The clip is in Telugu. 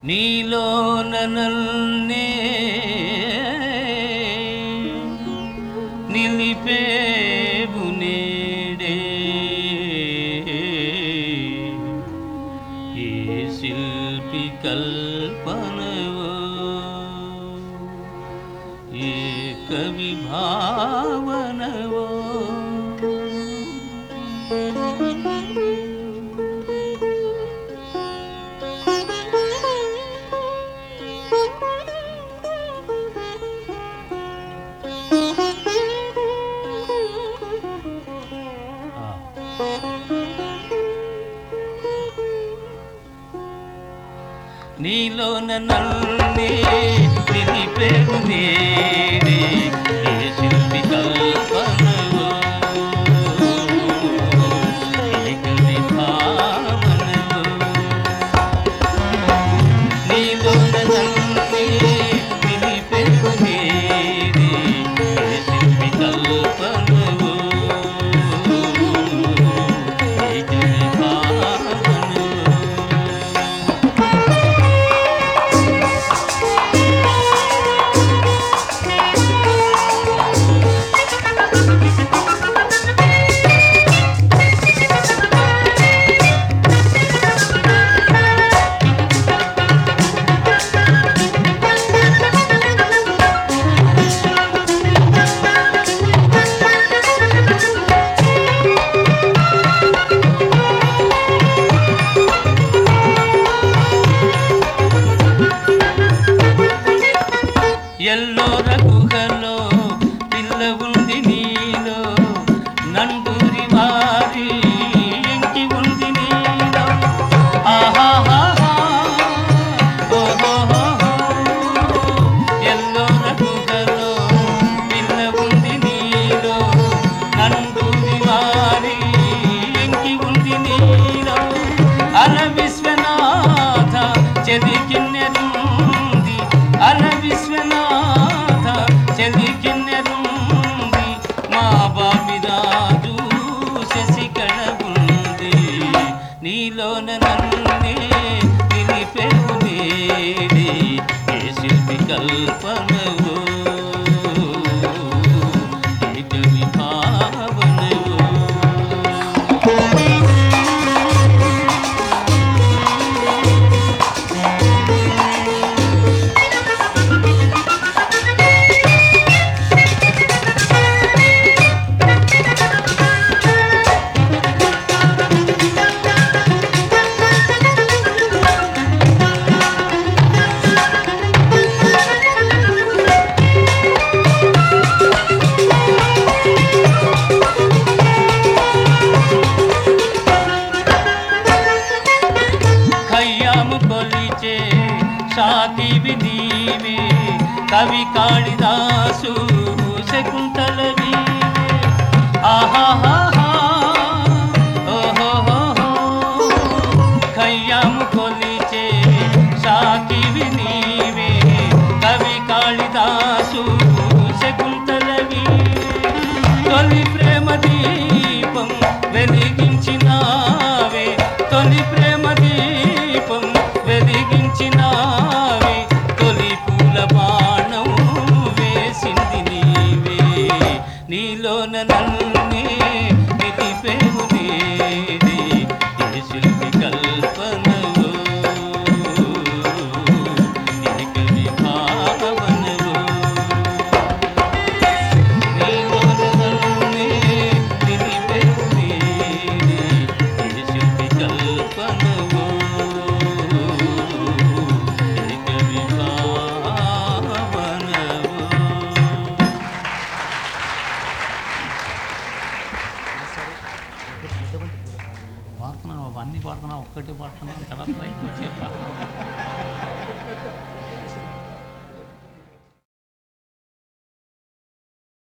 నీలో నన్నే నిలిపేవు నేడే ఏ శిల్పి కల్పనవో ఏ కవి భావనవో నీలో నన్నే నిలిపేవు నేడే ఏ శిల్పి కల్పనవో ఏ కవి భావనవో నీలో నన్నే నిలిపేవు నేడే ఏ శిల్పి కల్పనవో ఏ కవి భావనవో ఎల్లోర గుహలో పిల్ల ఉంది నీలో నండూరి వారి ఎంకి ఉంది నీలో ఆహాహాహా, ఓహోహోహో. ఎల్లోర గుహలో పిల్ల ఉంది నీలో నండూరి వారి ఎంకి ఉంది నీలో అల విశ్వనాథ చెదికిన్నెరుంది అల విశ్వనాథ చెదికిన్నెరుంది మా బామిరాజు శశికళ ఉంది నీలోన నన్నే నిలిపెవు నేడే ఏ శిల్పి కల్పనవో ఏ కవి భావనవో ఖయ్యాము కొలిచే సాకివి నీవే కవి కాళిదాసు శకుంతల వీవే ఆహాహాహా ఓహోహోహో ఖయ్యాము కొలిచే సాకివి నీవే కవి కాళిదాసు శకుంతల వీవే తొలి ప్రేమ దీపం వెలిగించినావే తొలి ప్రేమ దీపం వెలిగించినావే తొలి పూల బాణం వేసింది నీవే నీలోన నన్నే నిలిపేవు నేడే ఏ శిల్పి కల్పనవో ఏ కవి భావనవో పాడుతున్నావు అన్ని పాడుతున్నావు ఒక్కటి పాడుతున్నావు కదా పైకి వచ్చే